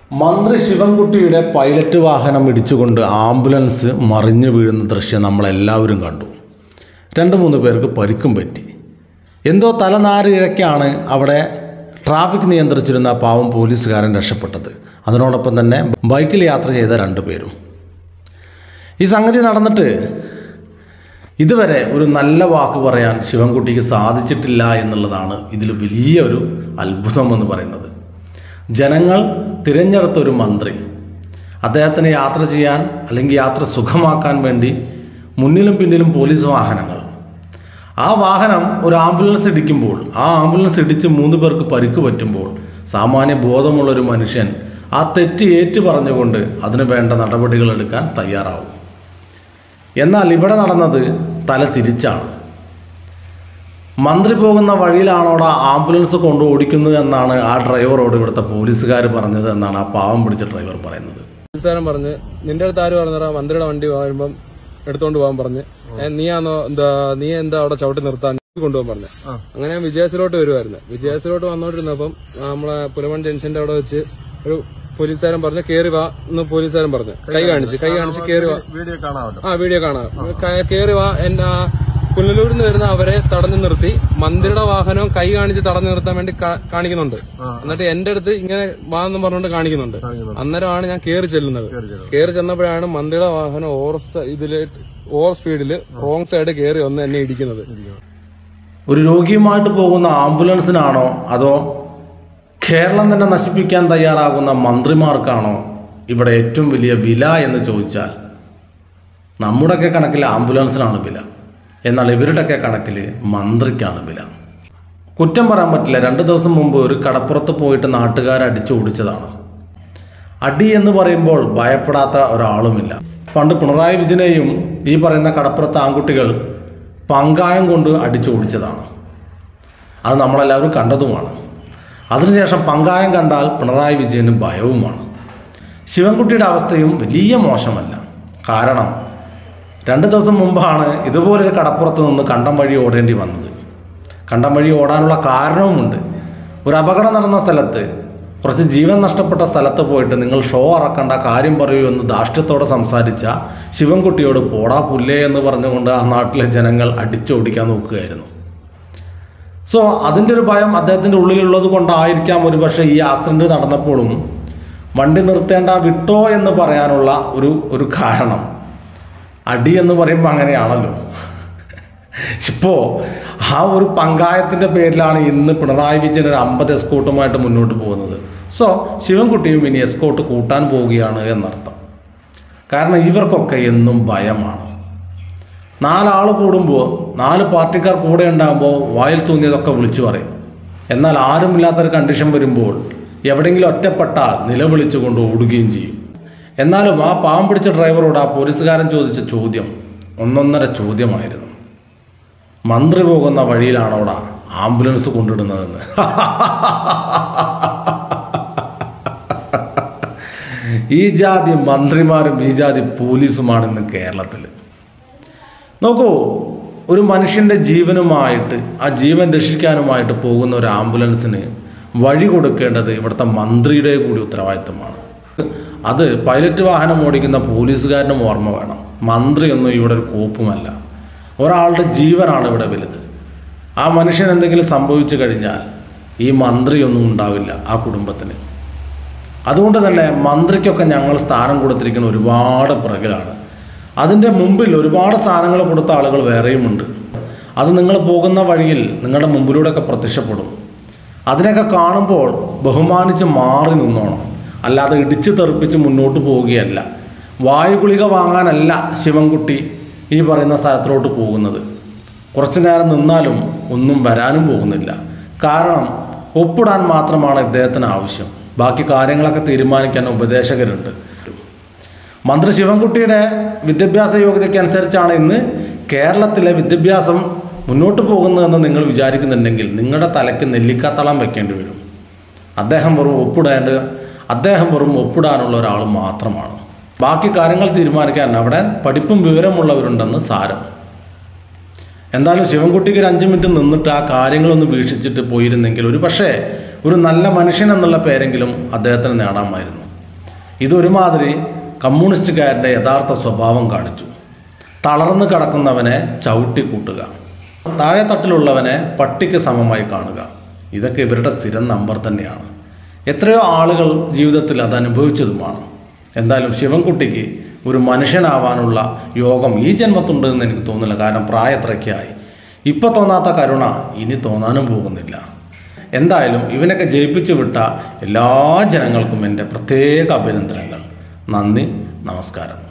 മന്ത്രി ശിവൻകുട്ടിയുടെ പൈലറ്റ് വാഹനം ഇടിച്ചുകൊണ്ട് ആംബുലൻസ് മറിഞ്ഞു വീഴുന്ന ദൃശ്യം നമ്മളെല്ലാവരും കണ്ടു രണ്ട് മൂന്ന് പേർക്ക് പരിക്കും പറ്റി എന്തോ തലനാരിഴയ്ക്കാണ് അവിടെ ട്രാഫിക് നിയന്ത്രിച്ചിരുന്ന പാവം പോലീസുകാരൻ രക്ഷപ്പെട്ടത് അതിനോടൊപ്പം തന്നെ ബൈക്കിൽ യാത്ര ചെയ്ത രണ്ട് പേരും ഈ സംഗതി നടന്നിട്ട് ഇതുവരെ ഒരു നല്ല വാക്ക് പറയാൻ ശിവൻകുട്ടിക്ക് സാധിച്ചിട്ടില്ല എന്നുള്ളതാണ് ഇതിൽ വലിയൊരു അത്ഭുതം എന്ന് പറയുന്നത് ജനങ്ങൾ തിരഞ്ഞെടുത്ത ഒരു മന്ത്രി അദ്ദേഹത്തിന് യാത്ര ചെയ്യാൻ അല്ലെങ്കിൽ യാത്ര സുഖമാക്കാൻ വേണ്ടി മുന്നിലും പിന്നിലും പോലീസ് വാഹനങ്ങൾ ആ വാഹനം ഒരു ആംബുലൻസ് ഇടിക്കുമ്പോൾ ആ ആംബുലൻസ് ഇടിച്ച് മൂന്ന് പേർക്ക് പരിക്ക് പറ്റുമ്പോൾ സാമാന്യ ബോധമുള്ള ഒരു മനുഷ്യൻ ആ തെറ്റ് ഏറ്റു പറഞ്ഞുകൊണ്ട് അതിന് വേണ്ട നടപടികൾ എടുക്കാൻ തയ്യാറാവും എന്നാൽ ഇവിടെ നടന്നത് തല തിരിച്ചാണ് മന്ത്രി പോകുന്ന വഴിയിലാണോടാ ആംബുലൻസ് കൊണ്ട് ഓടിക്കുന്നത് എന്നാണ് ആ ഡ്രൈവറോട് ഇവിടുത്തെ പോലീസുകാർ പറഞ്ഞത് എന്നാണ് ആ പാവം പിടിച്ച ഡ്രൈവർ പറയുന്നത് പോലീസുകാരൻ പറഞ്ഞ് നിന്റെ അടുത്ത് ആര് പറഞ്ഞാ മന്ത്രിയുടെ വണ്ടി വരുമ്പം എടുത്തോണ്ട് പോകാൻ പറഞ്ഞ് ഏ, നീയാണോ എന്താ നീ എന്താ അവിടെ ചവിട്ടി നിർത്താൻ കൊണ്ടുപോകാൻ പറഞ്ഞു അങ്ങനെ ഞാൻ വിജയസിലോട്ട് വരുമായിരുന്നു വിജയസിലോട്ട് വന്നോണ്ടിരുന്നപ്പം നമ്മളെ പുലമൺ ജംഗ്ഷന്റെ അവിടെ വെച്ച് ഒരു പോലീസുകാരൻ പറഞ്ഞു കേറി വാ എന്ന് പോലീസുകാരൻ പറഞ്ഞു കൈ കാണിച്ച് കൈ കാണിച്ച് കേറി വാ വീഡിയോ കാണാമല്ലോ ആ വീഡിയോ കാണാം ക- കേറി വാ എന്റെ പുനലൂരിൽ നിന്ന് വരുന്ന അവരെ തടഞ്ഞു നിർത്തി മന്ത്രിയുടെ വാഹനവും കൈ കാണിച്ച് തടഞ്ഞു നിർത്താൻ വേണ്ടി കാ- കാണിക്കുന്നുണ്ട് എന്നിട്ട് എന്റെ അടുത്ത് ഇങ്ങനെ വാ എന്ന് പറഞ്ഞുകൊണ്ട് കാണിക്കുന്നുണ്ട് അന്നേരമാണ് ഞാൻ കേറി ചെല്ലുന്നത് കേറി ചെന്നപ്പോഴാണ് മന്ത്രിയുടെ വാഹനം ഓവർ സ്റ്റ- ഇതില് ഓവർ സ്പീഡിൽ റോങ് സൈഡ് കേറി വന്ന് എന്നെ ഇടിക്കുന്നത് ഒരു രോഗിയുമായിട്ട് പോകുന്ന ആംബുലൻസിനാണോ അതോ കേരളം തന്നെ നശിപ്പിക്കാൻ തയ്യാറാകുന്ന മന്ത്രിമാർക്കാണോ ഇവിടെ ഏറ്റവും വലിയ വില എന്ന് ചോദിച്ചാൽ നമ്മുടെയൊക്കെ കണക്കിൽ ആംബുലൻസിനാണ് വില എന്നാൽ ഇവരുടെയൊക്കെ കണക്കിൽ മന്ത്രിക്കാണ് വില കുറ്റം പറയാൻ പറ്റില്ല രണ്ട് ദിവസം മുമ്പ് ഒരു കടപ്പുറത്ത് പോയിട്ട് നാട്ടുകാരെ അടിച്ചു ഓടിച്ചതാണ് അടി എന്ന് പറയുമ്പോൾ ഭയപ്പെടാത്ത ഒരാളുമില്ല പണ്ട് പിണറായി വിജയനെയും ഈ പറയുന്ന കടപ്പുറത്ത് ആൺകുട്ടികൾ പങ്കായം കൊണ്ട് അടിച്ചു ഓടിച്ചതാണ് അത് നമ്മളെല്ലാവരും കണ്ടതുമാണ് അതിനുശേഷം പങ്കായം കണ്ടാൽ പിണറായി വിജയന് ഭയവുമാണ് ശിവൻകുട്ടിയുടെ അവസ്ഥയും വലിയ മോശമല്ല കാരണം രണ്ട് ദിവസം മുമ്പാണ് ഇതുപോലൊരു കടപ്പുറത്ത് നിന്ന് കണ്ടം വഴി ഓടേണ്ടി വന്നത് കണ്ടം വഴി ഓടാനുള്ള കാരണവുമുണ്ട് ഒരു അപകടം നടന്ന സ്ഥലത്ത് കുറച്ച് ജീവൻ നഷ്ടപ്പെട്ട സ്ഥലത്ത് പോയിട്ട് നിങ്ങൾ ഷോ അറക്കണ്ട കാര്യം പറയൂ എന്ന് ധാർഷ്ട്യത്തോടെ സംസാരിച്ച ശിവൻകുട്ടിയോട് പോടാ പുല്ലേ എന്ന് പറഞ്ഞുകൊണ്ട് ആ നാട്ടിലെ ജനങ്ങൾ അടിച്ചോടിക്കാൻ നോക്കുകയായിരുന്നു സോ അതിൻ്റെ ഒരു ഭയം അദ്ദേഹത്തിൻ്റെ ഉള്ളിലുള്ളത് കൊണ്ടായിരിക്കാം ഒരുപക്ഷെ ഈ ആക്സിഡൻറ്റ് നടന്നപ്പോഴും വണ്ടി നിർത്തേണ്ട വിട്ടോ എന്ന് പറയാനുള്ള ഒരു ഒരു കാരണം അടി എന്ന് പറയുമ്പോൾ അങ്ങനെയാണല്ലോ ഇപ്പോൾ ആ ഒരു പങ്കായത്തിൻ്റെ പേരിലാണ് ഇന്ന് പിണറായി വിജയൻ ഒരു അമ്പത് എസ്കോട്ടുമായിട്ട് മുന്നോട്ട് പോകുന്നത് സോ ശിവൻകുട്ടിയും ഇനി എസ്കോട്ട് കൂട്ടാൻ പോവുകയാണ് എന്നർത്ഥം കാരണം ഇവർക്കൊക്കെ എന്നും ഭയമാണ് നാലാൾ കൂടുമ്പോൾ നാല് പാർട്ടിക്കാർ കൂടെ ഉണ്ടാകുമ്പോൾ വായിൽ തോന്നിയതൊക്കെ വിളിച്ചു പറയും എന്നാൽ ആരുമില്ലാത്തൊരു കണ്ടീഷൻ വരുമ്പോൾ എവിടെയെങ്കിലും ഒറ്റപ്പെട്ടാൽ നിലവിളിച്ചുകൊണ്ട് ഓടുകയും ചെയ്യും എന്നാലും ആ പാവം പിടിച്ച ഡ്രൈവറോട് ആ പോലീസുകാരൻ ചോദിച്ച ചോദ്യം ഒന്നൊന്നര ചോദ്യമായിരുന്നു മന്ത്രി പോകുന്ന വഴിയിലാണോടാ ആംബുലൻസ് കൊണ്ടിടുന്നതെന്ന് ഈ ജാതി മന്ത്രിമാരും ഈ ജാതി പോലീസുമാണ് ഇന്ന് കേരളത്തിൽ നോക്കൂ ഒരു മനുഷ്യൻ്റെ ജീവനുമായിട്ട് ആ ജീവൻ രക്ഷിക്കാനുമായിട്ട് പോകുന്ന ഒരു ആംബുലൻസിന് വഴി കൊടുക്കേണ്ടത് ഇവിടുത്തെ മന്ത്രിയുടെ കൂടി ഉത്തരവാദിത്തമാണ് അത് പൈലറ്റ് വാഹനം ഓടിക്കുന്ന പോലീസുകാരനും ഓർമ്മ വേണം മന്ത്രിയൊന്നും ഇവിടെ ഒരു കോപ്പുമല്ല ഒരാളുടെ ജീവനാണ് ഇവിടെ വലുത് ആ മനുഷ്യൻ എന്തെങ്കിലും സംഭവിച്ചു കഴിഞ്ഞാൽ ഈ മന്ത്രിയൊന്നും ഉണ്ടാവില്ല ആ കുടുംബത്തിന് അതുകൊണ്ട് തന്നെ മന്ത്രിക്കൊക്കെ ഞങ്ങൾ സ്ഥാനം കൊടുത്തിരിക്കുന്ന ഒരുപാട് പിറകിലാണ് അതിൻ്റെ മുമ്പിൽ ഒരുപാട് സ്ഥാനങ്ങൾ കൊടുത്ത ആളുകൾ വേറെയുമുണ്ട് അത് നിങ്ങൾ പോകുന്ന വഴിയിൽ നിങ്ങളുടെ മുമ്പിലൂടെയൊക്കെ പ്രത്യക്ഷപ്പെടും അതിനൊക്കെ കാണുമ്പോൾ ബഹുമാനിച്ച് മാറി നിന്നോണം അല്ലാതെ ഇടിച്ചു തെറിപ്പിച്ച് മുന്നോട്ട് പോവുകയല്ല വായുഗുളിക വാങ്ങാനല്ല ശിവൻകുട്ടി ഈ പറയുന്ന സ്ഥലത്തിലോട്ട് പോകുന്നത് കുറച്ചു നേരം നിന്നാലും ഒന്നും വരാനും പോകുന്നില്ല കാരണം ഒപ്പിടാൻ മാത്രമാണ് ഇദ്ദേഹത്തിന് ആവശ്യം ബാക്കി കാര്യങ്ങളൊക്കെ തീരുമാനിക്കാൻ ഉപദേശകരുണ്ട് മന്ത്രി ശിവൻകുട്ടിയുടെ വിദ്യാഭ്യാസ യോഗ്യതയ്ക്ക് അനുസരിച്ചാണ് ഇന്ന് കേരളത്തിലെ വിദ്യാഭ്യാസം മുന്നോട്ട് പോകുന്നതെന്ന് നിങ്ങൾ വിചാരിക്കുന്നുണ്ടെങ്കിൽ നിങ്ങളുടെ തലയ്ക്ക് നെല്ലിക്കാത്തളം വെക്കേണ്ടി വരും അദ്ദേഹം വെറും ഒപ്പിടേണ്ട അദ്ദേഹം വെറും ഒപ്പിടാനുള്ള ഒരാൾ മാത്രമാണ് ബാക്കി കാര്യങ്ങൾ തീരുമാനിക്കാൻ അവിടെ പഠിപ്പും വിവരമുള്ളവരുണ്ടെന്ന് സാരം എന്തായാലും ശിവൻകുട്ടിക്ക് ഒരു അഞ്ച് മിനിറ്റ് നിന്നിട്ട് ആ കാര്യങ്ങളൊന്ന് വീക്ഷിച്ചിട്ട് പോയിരുന്നെങ്കിൽ ഒരു പക്ഷേ ഒരു നല്ല മനുഷ്യൻ എന്നുള്ള പേരെങ്കിലും അദ്ദേഹത്തിന് നേടാമായിരുന്നു ഇതൊരുമാതിരി കമ്മ്യൂണിസ്റ്റുകാരൻ്റെ യഥാർത്ഥ സ്വഭാവം കാണിച്ചു തളർന്നു കിടക്കുന്നവനെ ചവിട്ടി കൂട്ടുക താഴെ തട്ടിലുള്ളവനെ പട്ടിക്ക് സമമായി കാണുക ഇതൊക്കെ ഇവരുടെ സ്ഥിരം നമ്പർ തന്നെയാണ് എത്രയോ ആളുകൾ ജീവിതത്തിൽ അത് അനുഭവിച്ചതുമാണ് എന്തായാലും ശിവൻകുട്ടിക്ക് ഒരു മനുഷ്യനാവാനുള്ള യോഗം ഈ ജന്മത്തുണ്ട് എന്ന് എനിക്ക് തോന്നുന്നില്ല കാരണം പ്രായത്രയ്ക്കായി ഇപ്പം തോന്നാത്ത കരുണ ഇനി തോന്നാനും പോകുന്നില്ല എന്തായാലും ഇവനൊക്കെ ജയിപ്പിച്ചു വിട്ട എല്ലാ ജനങ്ങൾക്കും എൻ്റെ പ്രത്യേക അഭിനന്ദനങ്ങൾ നന്ദി നമസ്കാരം